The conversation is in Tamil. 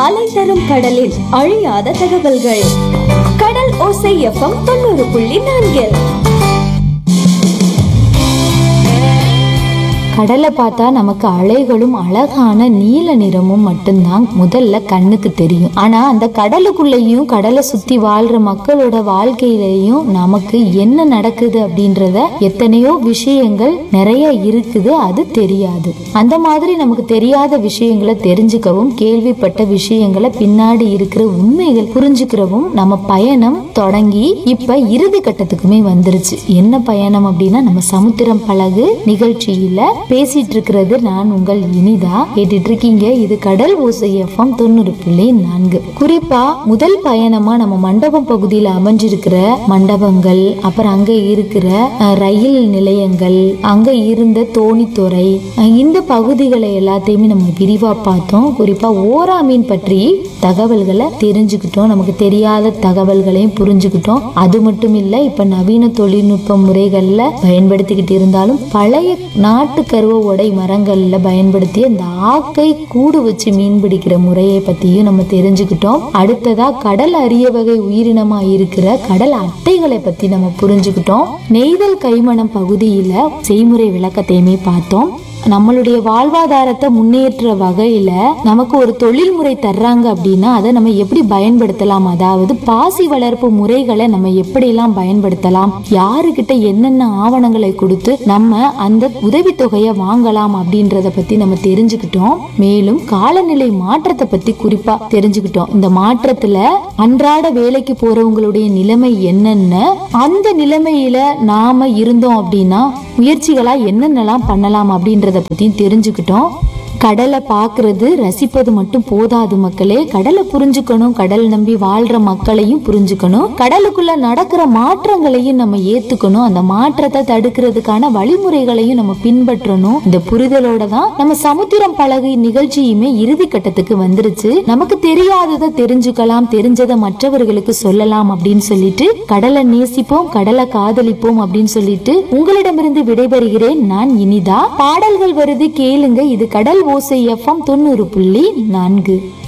அலை தரும் கடலில் அழியாத தகவல்கள் கடல் ஓசை எஃப்எம் தொண்ணூறு புள்ளி நான்கில் கடலை பார்த்தா நமக்கு அலைகளும் அழகான நீல நிறமும் மட்டும்தான் முதல்ல கண்ணுக்கு தெரியும் ஆனா அந்த கடலுக்குள்ளேயும் கடலை சுத்தி வாழ்ற மக்களோட வாழ்க்கையிலையும் நமக்கு என்ன நடக்குது அப்படின்றத எத்தனையோ விஷயங்கள் நிறைய இருக்குது அது தெரியாது அந்த மாதிரி நமக்கு தெரியாத விஷயங்களை தெரிஞ்சுக்கவும் கேள்விப்பட்ட விஷயங்களை பின்னாடி இருக்கிற உண்மைகள் புரிஞ்சுக்கிறவும் நம்ம பயணம் தொடங்கி இப்ப இறுதி கட்டத்துக்குமே வந்துருச்சு என்ன பயணம் அப்படின்னா நம்ம சமுத்திரம் பழகு நிகழ்ச்சியில பேசிட்டு இருக்கிறது நான் உங்கள் இனிதா கேட்டுட்டு இருக்கீங்க இது கடல் ஓசை எஃப்எம் தொண்ணூறு புள்ளி நான்கு குறிப்பா முதல் பயணமா நம்ம மண்டபம் பகுதியில் அமைஞ்சிருக்கிற மண்டபங்கள் அப்புறம் அங்க இருக்கிற அஹ், ரயில் நிலையங்கள் அங்க இருந்த தோணித்துறை அஹ், இந்த பகுதிகளை எல்லாத்தையுமே நம்ம விரிவா பார்த்தோம் குறிப்பா ஓரா மீன் பற்றி தகவல்களை தெரிஞ்சுக்கிட்டோம் நமக்கு தெரியாத தகவல்களையும் புரிஞ்சுக்கிட்டோம் அது மட்டும் இல்ல இப்ப நவீன தொழில்நுட்ப முறைகள்ல பயன்படுத்திக்கிட்டு இருந்தாலும் பழைய நாட்டு கருவ உடை மரங்கள்ல பயன்படுத்தி அந்த ஆக்கை கூடு வச்சு மீன் பிடிக்கிற முறையை பத்தியும் நம்ம தெரிஞ்சுக்கிட்டோம் அடுத்ததா கடல் அரிய வகை உயிரினமா இருக்கிற கடல் அட்டைகளை பத்தி நம்ம புரிஞ்சுக்கிட்டோம் நெய்தல் கைமணம் பகுதியில செய்முறை விளக்கத்தையுமே பார்த்தோம் நம்மளுடைய வாழ்வாதாரத்தை முன்னேற்ற வகையில நமக்கு ஒரு தொழில் முறை தர்றாங்க அப்படின்னா அதை நம்ம எப்படி பயன்படுத்தலாம் அதாவது பாசி வளர்ப்பு முறைகளை நம்ம எப்படியெல்லாம் பயன்படுத்தலாம் யாருக்கிட்ட என்னென்ன ஆவணங்களை கொடுத்து நம்ம அந்த உதவித்தொகையை வாங்கலாம் அப்படின்றத பத்தி நம்ம தெரிஞ்சுக்கிட்டோம் மேலும் காலநிலை மாற்றத்தை பத்தி குறிப்பா தெரிஞ்சுக்கிட்டோம் இந்த மாற்றத்துல அன்றாட வேலைக்கு போறவங்களுடைய நிலைமை என்னென்ன அந்த நிலைமையில நாம இருந்தோம் அப்படின்னா முயற்சிகளா என்னென்னலாம் பண்ணலாம் அப்படின்றத பத்தியும் தெரிஞ்சுக்கிட்டோம் கடலை பார்க்கிறது ரசிப்பது மட்டும் போதாது மக்களே கடலை புரிஞ்சுக்கணும் கடல் நம்பி வாழ்ற மக்களையும் புரிஞ்சுக்கணும் கடலுக்குள்ள நடக்கிற மாற்றங்களையும் நம்ம ஏத்துக்கணும் அந்த மாற்றத்தை தடுக்கிறதுக்கான வழிமுறைகளையும் நம்ம பின்பற்றணும் இந்த புரிதலோட தான் நம்ம சமுத்திரம் பழகு நிகழ்ச்சியுமே இறுதி கட்டத்துக்கு வந்துருச்சு நமக்கு தெரியாததை தெரிஞ்சுக்கலாம் தெரிஞ்சதை மற்றவர்களுக்கு சொல்லலாம் அப்படின்னு சொல்லிட்டு கடலை நேசிப்போம் கடலை காதலிப்போம் அப்படின்னு சொல்லிட்டு உங்களிடமிருந்து விடைபெறுகிறேன் நான் இனிதா பாடல்கள் வருது கேளுங்க இது கடல் ஓசை எஃப்எம் தொண்ணூறு புள்ளி நான்கு